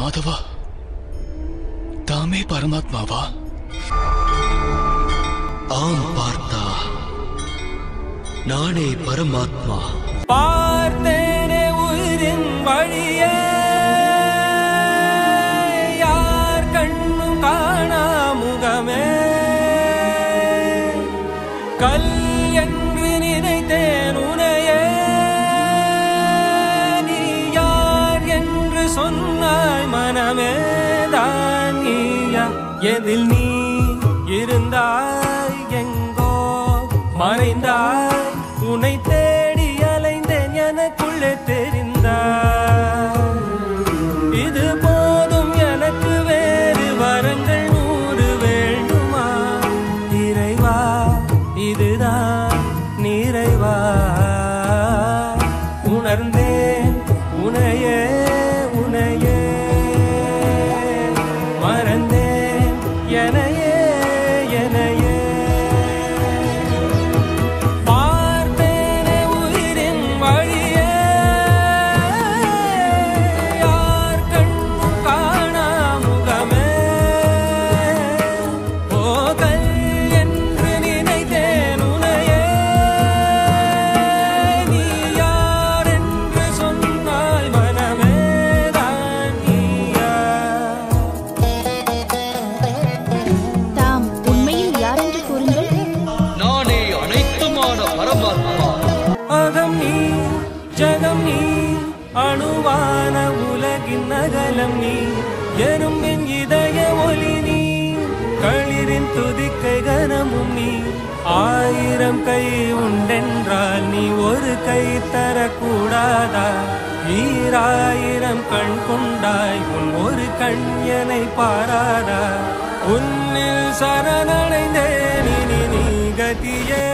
மாதவா தாமே பரமாத்மாவா ஆம் பார்த்தா நானே பரமாத்மா பார்த்தேனே உயிரின் வழியே யார் கண்ணும் காணா முகமே கல் என்று நினைத்தேன் உனையே நீ யார் என்று சொன்னாய் மனமே தான் நீயா எதில் நீ இருந்தாய் எங்கோ மறைந்தாய் உன்னை தேடி அலைந்தேன் எனக்குள்ளே தெரிந்தாய் இது போதும் எனக்கு வேறு வரங்கள் நூறு வேண்டுமா இறைவா இதுதான் நிறைவா உணர்ந்தேன் உனையே உனையே மறந்தேன் எனையே எனையே பார்த்தேனே உயிரின் வழியே யார் கண்ணும் காணா முகமே போகல் என்று நினைத்தேன் உனையே நீ யார் என்று சொன்னால் மனமே தான் நீயா தாம் உண்மையில் யார் என்று கூறுங்கள் நானே அனைத்துமான பரமாத்மா அகம் நீ ஜகம் நீ அணுவான உலகின் அகலம் நீ எறும்பின் இதய ஒளி நீ களிரின் துதிக்கை கனமும் நீ ஆயிரம் கை உண்டென்றால் நீ ஒரு கை தரக்கூடாதா ஈராயிரம் கண் கொண்டாய் உன் ஒரு கண் எனை பாராதா உன்னில் சரணடைந்தேன் இனி நீ கதியே